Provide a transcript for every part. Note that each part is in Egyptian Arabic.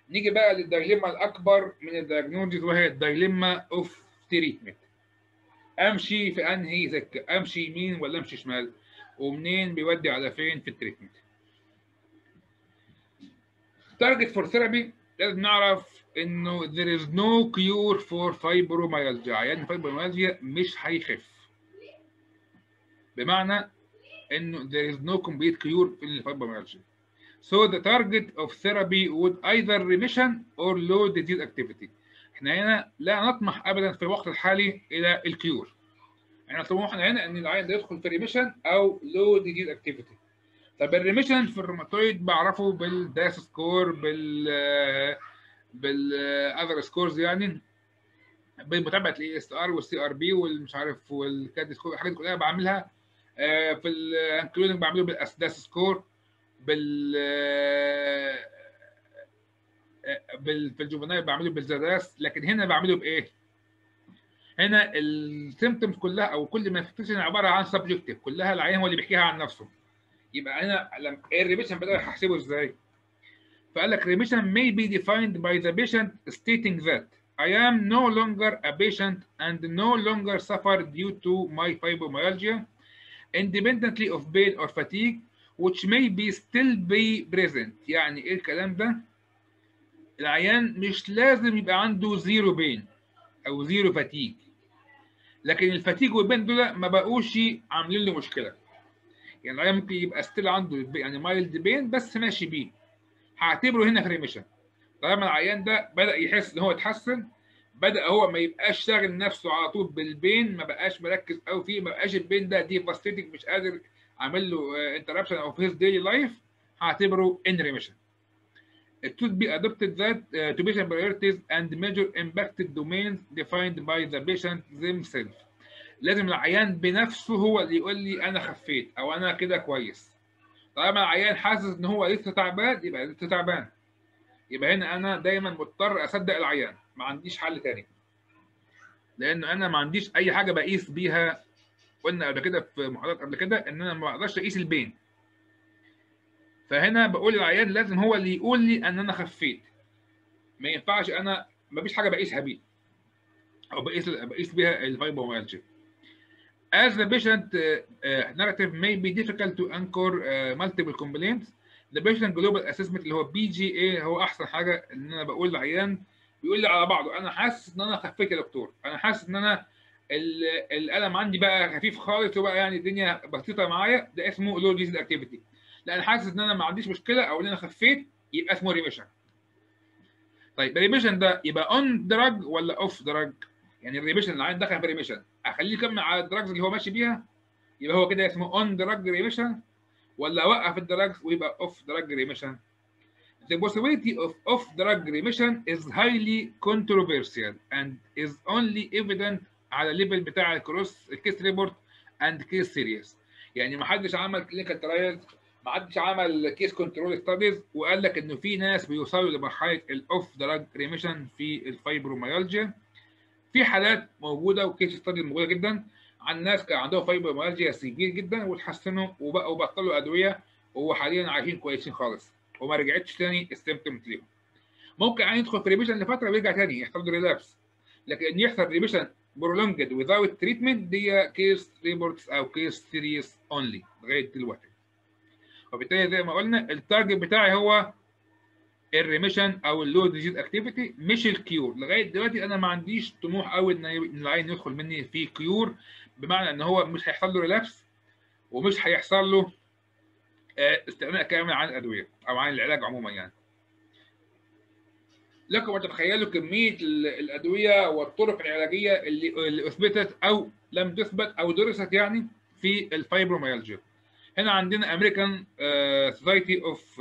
نيجي بقى للدايليما الاكبر من الدايجنوزيس وهي الدايليما اوف تريتمنت امشي في انهي سكه امشي يمين ولا امشي شمال ومنين بيودي على فين في التريتمنت تارجت فور ثيرابي لازم نعرف انه there is no cure for fibromyalgia عيان fibromyalgia مش هيخف بمعنى انه there is no complete cure في الفايبروميالجيا so the target of therapy would either remission or low disease activity احنا هنا لا نطمح ابدا في الوقت الحالي الى الكيور احنا طموحنا هنا ان العيان ده يدخل في ريميشن او لو ديزيز اكتيفيتي طب الريميشن في الروماتويد بعرفه بالداس سكور بال بالاذر سكورز يعني بمتابعه الاي اس ار والسي ار بي والمش عارف والكاد سكور الحاجات دي كلها بعملها في الانكلودنج بعمله بالاسداس سكور بال بال في الجوفنايل بعمله بالزاداس لكن هنا بعمله بايه؟ هنا السيمتومز كلها او كل مانيفستيشن عباره عن سبجكتيف كلها العيان هو اللي بيحكيها عن نفسه يبقى انا لما الريميشن بدأ هحسبه ازاي؟ فقال لك remission may be defined by the patient stating that I am no longer a patient and no longer suffer due to my fibromyalgia independently of pain or fatigue which may be still be present يعني ايه الكلام ده؟ العيان مش لازم يبقى عنده زيرو بين او زيرو فاتيج لكن الفاتيج والبين دول ما بقوش عاملين له مشكله يعني العيان ممكن يبقى ستيل عنده يعني مايلد بين بس ماشي بيه هعتبره هنا في ريميشن طالما العيان ده بدا يحس ان هو اتحسن بدا هو ما يبقاش شاغل نفسه على طول بالبين ما بقاش مركز قوي فيه ما بقاش البين ده ديفاستيتنج مش قادر عامل له انتربشن او في هيز ديلي لايف هعتبره ان ريميشن It should be adopted that uh, to patient priorities and major impacted domains defined by the patient themselves. لازم العيان بنفسه هو اللي يقول لي انا خفيت او انا كده كويس. طالما العيان حاسس ان هو لسه تعبان يبقى لسه تعبان. يبقى هنا انا دايما مضطر اصدق العيان ما عنديش حل تاني. لان انا ما عنديش اي حاجه بقيس بيها قلنا قبل كده في محاضرات قبل كده ان انا ما اقدرش اقيس البين. فهنا بقول للعيان لازم هو اللي يقول لي ان انا خفيت ما ينفعش انا ما فيش حاجه بقيسها بيه او بقيس بقيس بيها الفايبروميالجيا As the patient uh, uh, narrative may be difficult to anchor uh, multiple complaints, the patient global assessment اللي هو بي جي اي هو احسن حاجه ان انا بقول للعيان بيقول لي على بعضه انا حاسس ان انا خفيت يا دكتور انا حاسس ان انا الالم عندي بقى خفيف خالص وبقى يعني الدنيا بسيطه معايا ده اسمه لو ديزيز اكتيفيتي لا انا حاسس ان انا ما عنديش مشكله او ان انا خفيت يبقى اسمه ريميشن طيب الريميشن ده يبقى اون دراج ولا اوف دراج يعني الريميشن اللي عندي دخل في ريميشن اخليه يكمل على الدراجز اللي هو ماشي بيها يبقى هو كده اسمه اون دراج ريميشن ولا اوقف الدراجز ويبقى اوف دراج ريميشن The possibility of off-drug remission is highly controversial and is only evident على الليفل بتاع الكروس الكيس ريبورت اند كيس سيريس يعني ما حدش عمل كلينيكال ترايلز ما حدش عمل كيس كنترول ستاديز وقال لك انه في ناس بيوصلوا لمرحله الاوف دراج ريميشن في الفايبروميالجيا في حالات موجوده وكيس ستاديز موجوده جدا عن ناس كان عندهم فايبروميالجيا سيفير جدا وتحسنوا وبقوا بطلوا ادويه وحاليا عايشين كويسين خالص وما رجعتش تاني السيمتومز ليهم ممكن يعني يدخل في ريميشن لفتره ويرجع تاني يحصل له ريلابس لكن ان يحصل ريميشن prolonged without treatment دي كيس ريبورتس او كيس سيريس اونلي لغايه دلوقتي وبالتالي زي ما قلنا التارجت بتاعي هو الريميشن او اللو ديزيز اكتيفيتي مش الكيور لغايه دلوقتي انا ما عنديش طموح قوي ان العين يدخل مني في كيور بمعنى ان هو مش هيحصل له ريلابس ومش هيحصل له استغناء كامل عن الادويه او عن العلاج عموما يعني لكم ان تتخيلوا كميه الادويه والطرق العلاجيه اللي, اللي اثبتت او لم تثبت او درست يعني في الفايبروميالجيا هنا عندنا امريكان سوسايتي اوف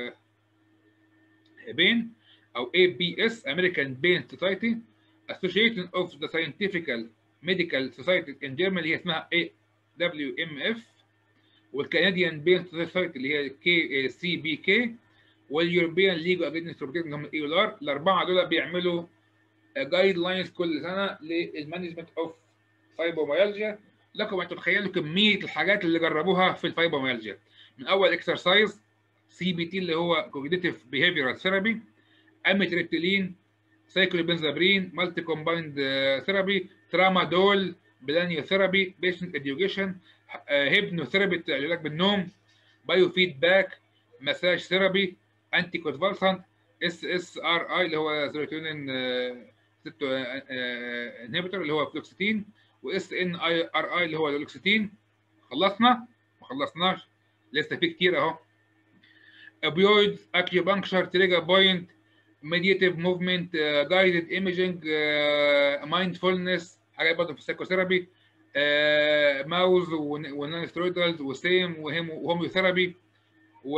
بين او اي بي اس امريكان بين سوسايتي اسوشيشن اوف ذا ساينتفيكال ميديكال سوسايتي ان جيرماني اللي هي اسمها اي دبليو ام اف والكنديان بين سوسايتي اللي هي كي سي بي كي واليوروبيان ليج اجينست بروتكشن هم الاي ار الاربعه دول بيعملوا جايد لاينز كل سنه للمانجمنت اوف فايبروميالجيا لكم ان تتخيلوا كميه الحاجات اللي جربوها في الفايبروميالجيا من اول اكسرسايز سي بي تي اللي هو كوجنيتيف بيهيفيرال ثيرابي اميتريبتيلين سايكلوبنزابرين مالتي كومبايند ثيرابي ترامادول بلانيو ثيرابي بيشنت اديوكيشن هيبنو ثيرابي علاج بالنوم بايو فيدباك مساج ثيرابي انتي كونفالسنت اس اس ار اي اللي هو سيروتونين انهبيتور اللي هو فلوكسيتين واس ان اي ار اي اللي هو اللوكسيتين خلصنا ما خلصناش لسه في كتير اهو opioids acupuncture trigger point meditative movement uh, guided imaging uh, mindfulness حاجات برضه في السايكوثيرابي uh, ماوز ونان سترويدالز وسيم وهوميوثيرابي و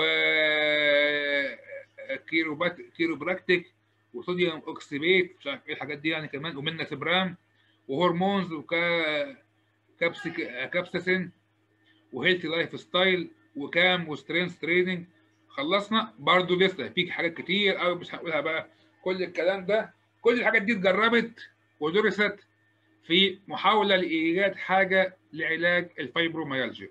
كيروبات كيروبراكتيك وصوديوم اوكسيبيت مش عارف ايه الحاجات دي يعني كمان ومنا سبرام وهرمونز وكا كابس كابساسين وهيلثي لايف ستايل وكام وسترينث تريننج خلصنا برضو لسه في حاجات كتير قوي مش هقولها بقى كل الكلام ده كل الحاجات دي اتجربت ودرست في محاولة لإيجاد حاجة لعلاج الفايبروميالجيا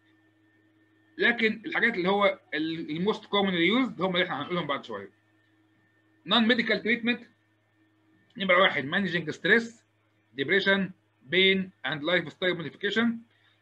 لكن الحاجات اللي هو الموست كومن يوزد هم اللي احنا هنقولهم بعد شويه نون ميديكال تريتمنت نمرة واحد مانجنج ستريس ديبريشن بين اند لايف ستايل موديفيكيشن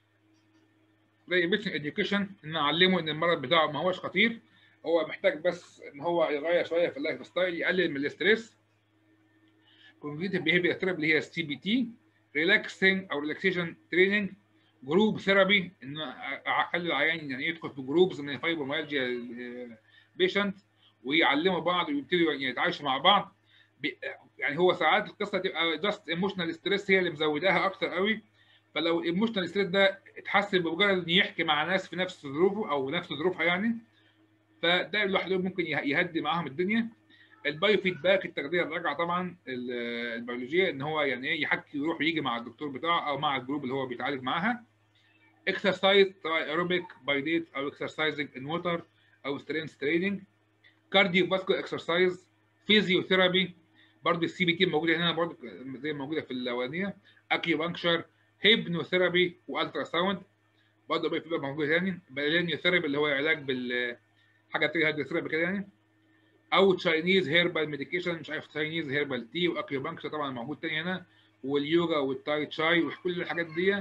زي بيتشن اديوكيشن ان اعلمه ان المرض بتاعه ما هوش خطير هو محتاج بس ان هو يغير شويه في اللايف ستايل يقلل من الاستريس كوجنيتيف بيهيفير ثيرابي اللي هي السي بي تي ريلاكسنج او ريلاكسيشن تريننج جروب ثيرابي ان اخلي العيان يعني يدخل في جروبز من الفايبروميالجيا بيشنت ويعلموا بعض ويبتدوا يتعايشوا مع بعض يعني هو ساعات القصه تبقى جاست ايموشنال ستريس هي اللي مزوداها اكتر قوي فلو الايموشنال ستريس ده اتحسن بمجرد ان يحكي مع ناس في نفس ظروفه او نفس ظروفها يعني فده لوحده ممكن يهدي معاهم الدنيا البايو فيدباك التغذيه الراجعه طبعا البيولوجيه ان هو يعني ايه يحكي ويروح ويجي مع الدكتور بتاعه او مع الجروب اللي هو بيتعالج معاها اكسرسايز سواء ايروبيك باي ديت او اكسرسايزنج ان ووتر او سترينث تريننج كارديو فاسكولار اكسرسايز فيزيوثيرابي برضه السي بي تي موجوده هنا برضه زي ما موجوده في الاولانيه اكيوبانكشر هيبنوثيرابي والترا ساوند برضه بقى في موجود يعني بالينيوثيرابي اللي هو علاج بال حاجه تيجي هيدروثيرابي كده يعني او تشاينيز هيربال ميديكيشن مش عارف تشاينيز هيربال تي واكيوبانكشر طبعا موجود تاني هنا واليوجا والتاي تشاي وكل الحاجات دي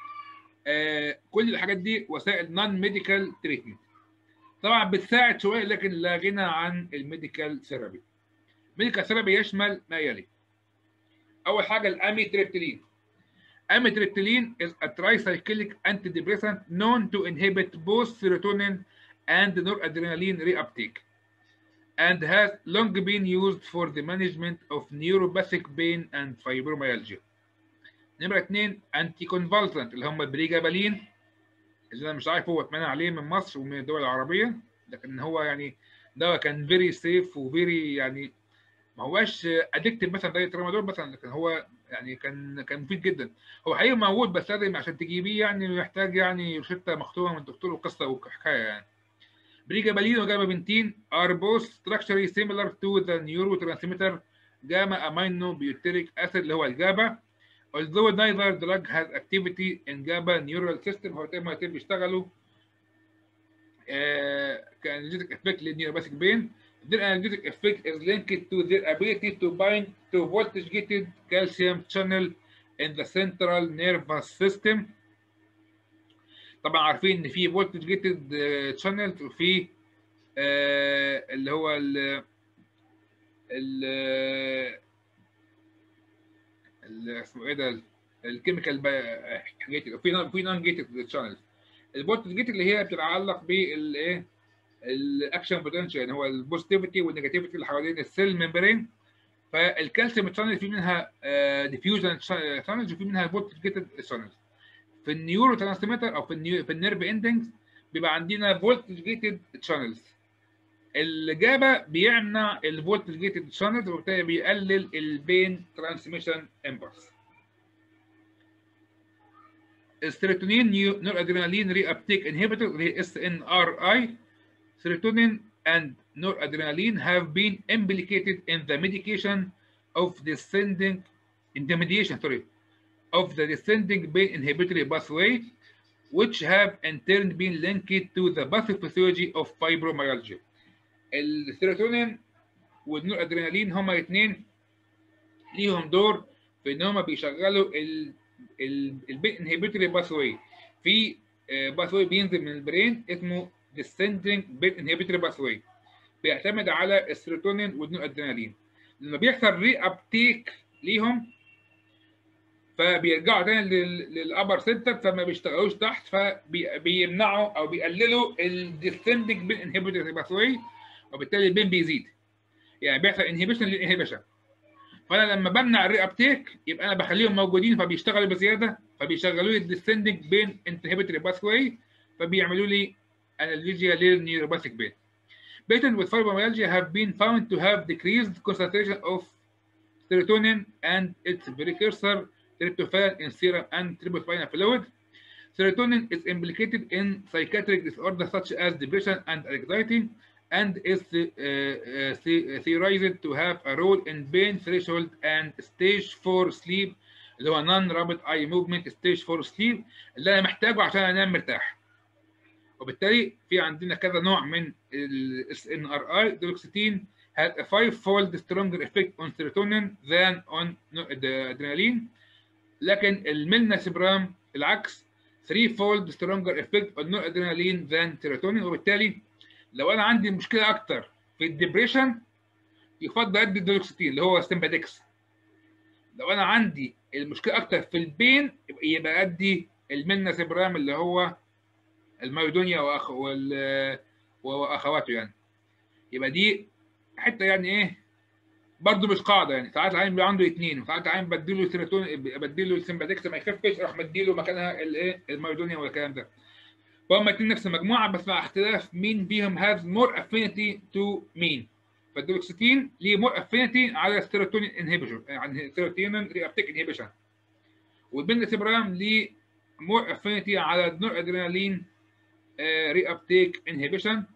آه كل الحاجات دي وسائل نون ميديكال تريتمنت طبعا بتساعد شويه لكن لا غنى عن الميديكال ثيرابي الميديكال ثيرابي يشمل ما يلي اول حاجه الاميتريبتيلين Amitriptyline is a tricyclic antidepressant known to inhibit both serotonin and noradrenaline reuptake and has long been used for the management of neuropathic pain and fibromyalgia. نمرة اتنين انتي كونفالسنت اللي هم بريجابالين اللي انا مش عارف هو اتمنع عليه من مصر ومن الدول العربية لكن هو يعني دواء كان فيري سيف وفيري يعني ما هواش ادكتيف مثلا زي الترامادول مثلا لكن هو يعني كان كان مفيد جدا هو حقيقي موجود بس لازم عشان تجيبيه يعني محتاج يعني روشته مختومه من الدكتور وقصه وحكايه يعني بريجابالين وجابابنتين are both structurally similar to the neurotransmitter gamma amino butyric acid اللي هو الجابا although neither drug has activity in GABA neural system هو ما الاثنين بيشتغلوا كانالجيتك افكت للنيوروباثيك بين their analgesic effect is linked to their ability to bind to voltage gated calcium channel in the central nervous system طبعا عارفين ان في voltage gated channel وفي آه اللي هو ال ال اسمه ايه ده الكيميكال جيتد في في نون جيتد شانلز الفولتج جيتد اللي هي بتتعلق بالايه الاكشن بوتنشال يعني هو البوزيتيفيتي والنيجاتيفيتي اللي حوالين السيل ممبرين فالكالسيوم تشانل في منها ديفيوجن تشانلز وفي منها فولتج جيتد تشانلز في النيورو ترانسميتر او في النيو في النيرف اندنجز بيبقى عندنا فولتج جيتد تشانلز الجابا بيمنع الفولتج جيتد تشانلز وبالتالي بيقلل البين ترانسميشن امبلس السيروتونين نور ادرينالين ري ابتيك انهبيتور اللي هي اس ان ار اي serotonin and noradrenaline have been implicated in the medication of descending in the mediation sorry of the descending pain inhibitory pathway which have in turn been linked to the pathophysiology of fibromyalgia. السيروتونين والنور ادرينالين هما الاثنين ليهم دور في ان هما بيشغلوا البيت انهبيتوري باثوي في باثوي بينزل من البرين اسمه descending beta inhibitory pathway بيعتمد على السيروتونين والنور ادرينالين لما بيحصل ري ابتيك ليهم فبيرجعوا تاني للابر سنتر فما بيشتغلوش تحت فبيمنعوا او بيقللوا الديسندنج بين انهبيتور باثوي وبالتالي البين بيزيد يعني بيحصل انهبيشن للانهبيشن فانا لما بمنع الري ابتيك يبقى انا بخليهم موجودين فبيشتغلوا بزياده فبيشغلوا لي الديسندنج بين انهبيتور باثوي فبيعملوا لي analgesia للنيوروباثيك بين Patients with fibromyalgia have been found to have decreased concentration of serotonin and its precursor tryptophan in serum and cerebrospinal fluid. Serotonin is implicated in psychiatric disorders such as depression and anxiety and is uh, uh, theorized to have a role in pain threshold and stage 4 sleep اللي هو non rapid eye movement stage 4 sleep اللي انا محتاجه عشان انام مرتاح. وبالتالي في عندنا كذا نوع من ال SNRI duloxetine had a five-fold stronger effect on serotonin than on the adrenaline لكن الميلناسيبرام العكس 3-fold stronger effect on noradrenaline than serotonin وبالتالي لو انا عندي مشكله اكتر في الدبريشن يفضل ادي الدولوكسيتين اللي هو ستمبادكس لو انا عندي المشكله اكتر في البين يبقى ادي الميلناسيبرام اللي هو المايودونيا وأخ... وال... واخواته يعني يبقى دي حته يعني ايه برضه مش قاعده يعني ساعات العين بيبقى عنده اثنين وساعات العين بديله سيروتون بديله السمباتكس ما يخفش اروح مديله مكانها الايه المايودونيا والكلام ده فهم الاثنين نفس المجموعه بس مع اختلاف مين فيهم هاز مور افينيتي تو مين فالدوكسيتين ليه مور افينيتي على السيروتونين انهبيشن يعني السيروتونين ري ابتيك انهبيشن والبنسبرام ليه مور افينيتي على النور ادرينالين ري ابتيك انهبيشن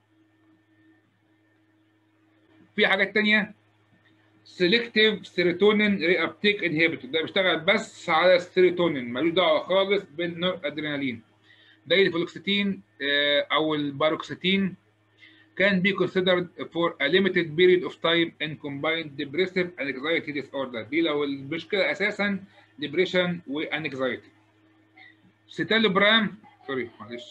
في حاجات تانية سيلكتيف سيروتونين ري ابتيك انهبيتور ده بيشتغل بس على السيروتونين ملوش دعوه خالص بالنور ادرينالين زي الفلوكسيتين او الباروكسيتين can be considered for a limited period of time in combined depressive and anxiety disorder دي لو المشكله اساسا depression وانكزايتي سيتالوبرام سوري معلش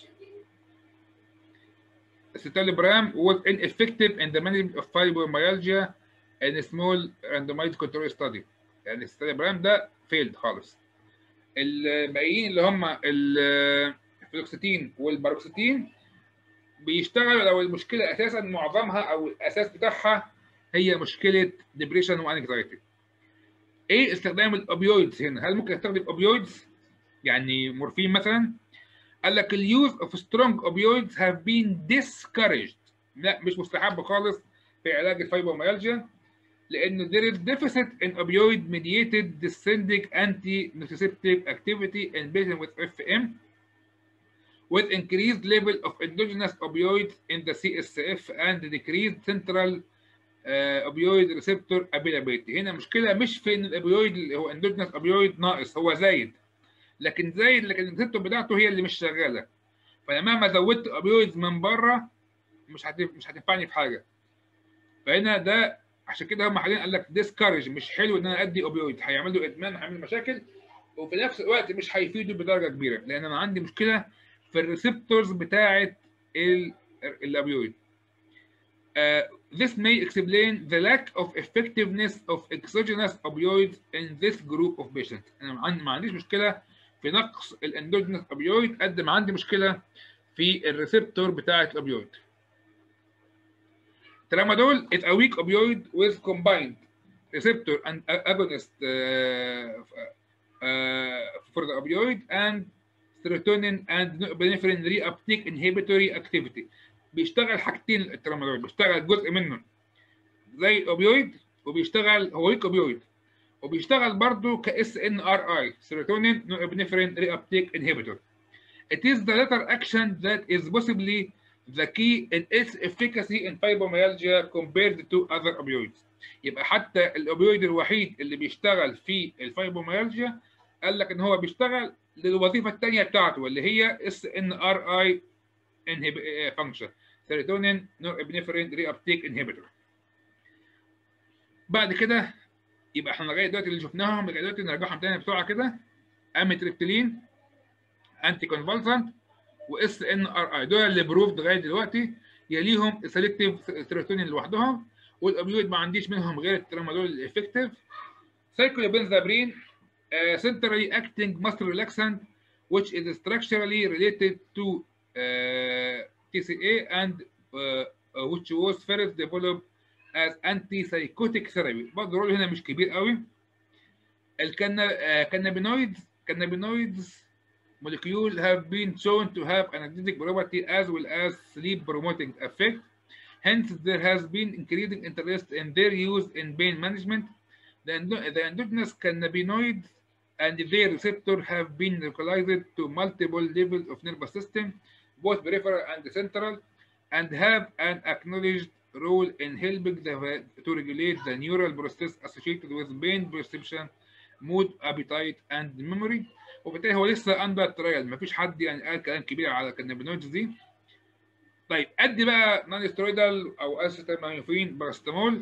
citalopram was ineffective in the management of fibromyalgia in a small randomized control study يعني السيتالوبرام ده فيلد خالص الباقيين اللي هم الفلوكسيتين والباروكسيتين بيشتغلوا لو المشكله اساسا معظمها او الاساس بتاعها هي مشكله ديبريشن وانكزايتي ايه استخدام الاوبيويدز هنا هل ممكن استخدم اوبيويدز يعني مورفين مثلا قال لك اليوز اوف سترونج اوبيويدز هاف بين discouraged لا مش مستحب خالص في علاج الفايبروميالجيا لان there is deficit in opioid mediated descending anti-nociceptive activity in patients with FM with increased level of endogenous opioids in the CSF and decreased central uh, opioid receptor availability هنا مشكله مش في ان الاوبيويد اللي هو endogenous opioid ناقص هو زايد لكن زايد لكن الريسبتور بتاعته هي اللي مش شغاله فلما زودت اوبيويدز من بره مش هتف... مش هتنفعني في حاجه فهنا ده عشان كده هم حاليا قال لك ديسكارج مش حلو ان انا ادي اوبيويد هيعملوا ادمان هيعملوا مشاكل وفي نفس الوقت مش هيفيدوا بدرجه كبيره لان انا عندي مشكله في الريسبتورز بتاعه الاوبيويد Uh, this may explain the lack of effectiveness of exogenous opioids in this group of patients. انا ما عنديش مشكله في نقص الاندوجينوس اوبيويد قد ما عندي مشكله في الريسبتور بتاعه الاوبيويد. Tramadol is a weak opioid with combined receptor and agonist uh, uh, for the opioid and serotonin and norepinephrine reuptake inhibitory activity. بيشتغل حاجتين الترامادول بيشتغل جزء منه زي الاوبيويد وبيشتغل هو ويك اوبيويد وبيشتغل برضه كاس ان ار اي سيروتونين نورابنفرين ري ابتيك انهبيتور It is the latter action that is possibly the key in its efficacy in fibromyalgia compared to other opioids. يبقى حتى الاوبيويد الوحيد اللي بيشتغل في الفايبروميالجيا قال لك ان هو بيشتغل للوظيفه الثانيه بتاعته واللي هي اس ان ار اي فانكشن سيروتونين نورابنفرين ري ابتيك انهبيتور بعد كده يبقى احنا لغايه دلوقتي اللي شفناهم لغايه دلوقتي نرجعهم تاني بسرعه كده اميتريبتيلين انتي كونفالسنت واس ان ار اي دول اللي بروفد لغايه دلوقتي يليهم سيلكتيف سيروتونين لوحدهم والاوبيويد ما عنديش منهم غير الترامادول الافكتيف سايكلوبنزابرين centrally acting muscle relaxant which is structurally related to uh, TCA and uh, which was first developed as antipsychotic therapy برضه رول هنا مش كبير قوي الكانابينويدز cannabinoids molecule have been shown to have analgesic property as well as sleep promoting effect hence there has been increasing interest in their use in pain management the, endo- the endogenous cannabinoids and their receptor have been localized to multiple levels of nervous system both peripheral and central and have an acknowledged role in helping the, to regulate the neural process associated with pain perception, mood, appetite, and memory. وبالتالي هو لسه اندر ترايل مفيش حد يعني قال كلام كبير على الكانابينويدز دي. طيب ادي بقى نون سترويدال او اسيتامينوفين باراستامول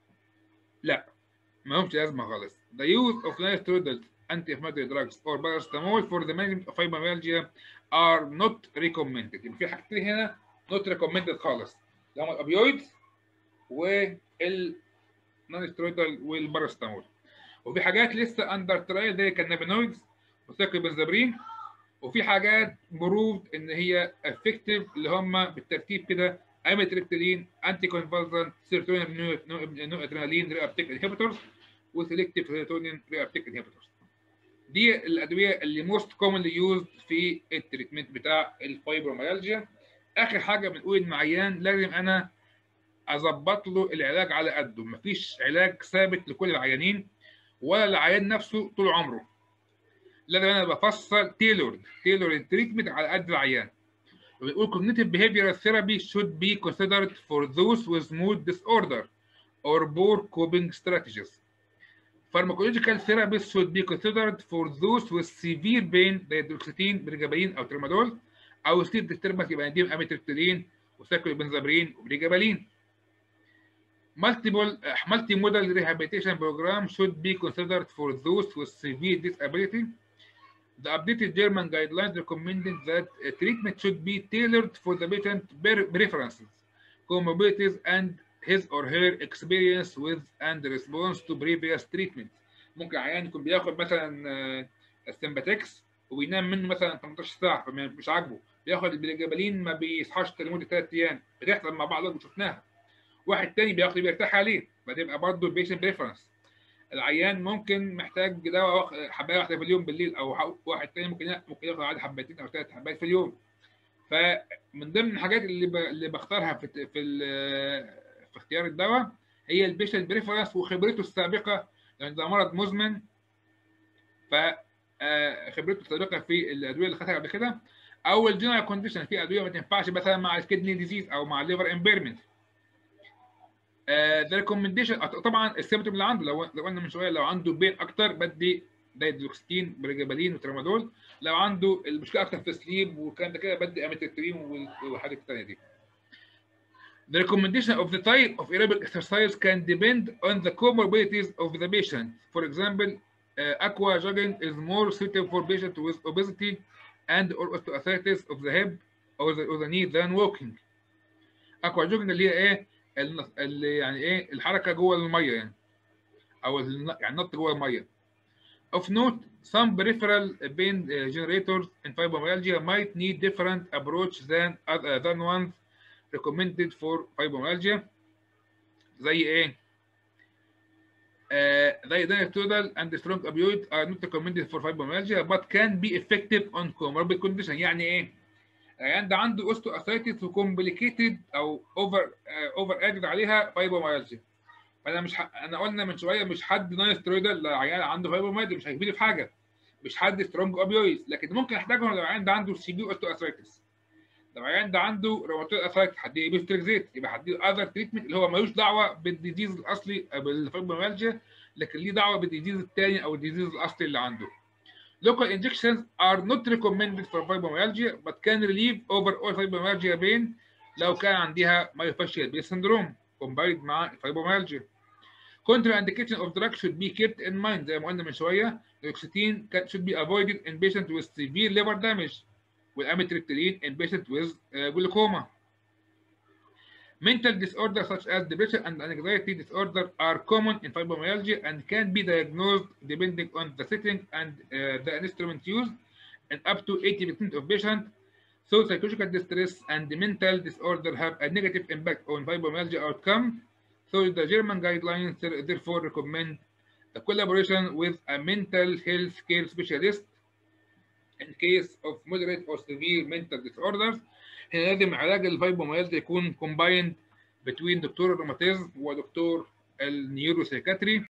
لا ما لهمش لازمه خالص. The use of non-steroidal anti-inflammatory drugs or paracetamol for the management of fibromyalgia are not recommended. يبقى في حاجتين هنا not recommended خالص. اللي هم الاوبيويدز والنون سترويدال والباراستامول وفي حاجات لسه اندر ترايل زي الكانابينويدز وسايكلوبنزابرين وفي حاجات بروفد ان هي افكتيف اللي هم بالترتيب كده اميتريبتيلين انتي كونفالسنت سيروتونين نو ادرينالين ري ابتيك انهبيتورز وسيلكتيف سيروتونين ري ابتيك انهبيتورز دي الادويه اللي موست كومنلي يوزد في التريتمنت بتاع الفايبروميالجيا اخر حاجه بنقول ان عيان لازم انا اظبط له العلاج على قده مفيش علاج ثابت لكل العيانين ولا العيان نفسه طول عمره لازم انا بفصل تيلورد تيلورد تريتمنت على قد العيان بنقول cognitive behavioral therapy should be considered for those with mood disorder or poor coping strategies pharmacological therapies should be considered for those with severe pain دايدروكسيتين بريجابالين او ترمادول او ستيت ديستربنس يبقى نديهم اميتريبتيلين وسايكلوبنزابرين وبريجابالين multiple uh, multimodal rehabilitation program should be considered for those with severe disability. The updated German guidelines recommended that uh, treatment should be tailored for the patient preferences, comorbidities, and his or her experience with and response to previous treatment. ممكن عيان يكون بياخد مثلا السمباتكس وبينام منه مثلا 18 ساعه فمش عاجبه بياخد البريجابالين ما بيصحاش لمده ثلاث ايام بتحصل مع بعض وشفناها واحد تاني بياخد بيرتاح عليه فتبقى برضه البيشنت بريفرنس العيان ممكن محتاج دواء حبايه واحده في اليوم بالليل او واحد تاني ممكن ممكن ياخد عادي حبتين او ثلاث حبات في اليوم فمن ضمن الحاجات اللي ب... اللي بختارها في في في اختيار الدواء هي البيشنت بريفرنس وخبرته السابقه لان ده مرض مزمن ف خبرته السابقه في الادويه اللي خدتها قبل كده او الجنرال كونديشن في ادويه ما تنفعش مثلا مع الكدني ديزيز او مع الليفر امبيرمنت ذا ريكومنديشن طبعا السيمتوم اللي عنده لو لو قلنا من شويه لو عنده بين اكتر بدي دايدروكستين بريجابالين وترامادول لو عنده المشكله اكتر في السليب والكلام ده كده بدي اميتريبتيلين والحاجات الثانيه دي The recommendation of the type of aerobic exercise can depend on the comorbidities of the patient. For example, uh, aqua jogging is more suitable for patients with obesity and or osteoarthritis of the hip or the, or the knee than walking. aqua jogging اللي هي ايه؟ اللي يعني ايه الحركه جوه الميه يعني او يعني النط جوه الميه of note some peripheral pain generators in fibromyalgia might need different approach than other than ones recommended for fibromyalgia زي ايه uh, زي dietodal and strong opioid are not recommended for fibromyalgia but can be effective on comorbid condition يعني ايه العيان ده عنده اوستو اثايتس وكومبليكيتد او اوفر اوفر ادد عليها فايبروميالجيا فانا مش ح... انا قلنا من شويه مش حد نون سترويدال عيان عنده فايبروميالجيا مش هيفيدني في حاجه مش حد سترونج اوبيويز لكن ممكن احتاجهم لو العيان ده عنده سي بي اوستو اثايتس لو العيان ده عنده روماتويد اثايتس هديه بيستريكزيت يبقى هديه اذر تريتمنت اللي هو ملوش دعوه بالديزيز الاصلي بالفايبروميالجيا لكن ليه دعوه بالديزيز الثاني او الديزيز الاصلي اللي عنده Local injections are not recommended for fibromyalgia but can relieve overall fibromyalgia pain لو كان عندها myofascial pain syndrome combined مع fibromyalgia. Contraindication of drug should be kept in mind زي ما قلنا من شويه الاكسيتين should be avoided in patients with severe liver damage والاميتريبتيلين in patients with uh, glaucoma. Mental disorders such as depression and anxiety disorder are common in fibromyalgia and can be diagnosed depending on the setting and uh, the instrument used in up to 80% of patients. So psychological distress and mental disorder have a negative impact on fibromyalgia outcome. So the German guidelines therefore recommend the collaboration with a mental health care specialist in case of moderate or severe mental disorders. هنا لازم علاج الفايبروميالجيا يكون combined between دكتور الروماتيزم ودكتور النيوروسيكاتري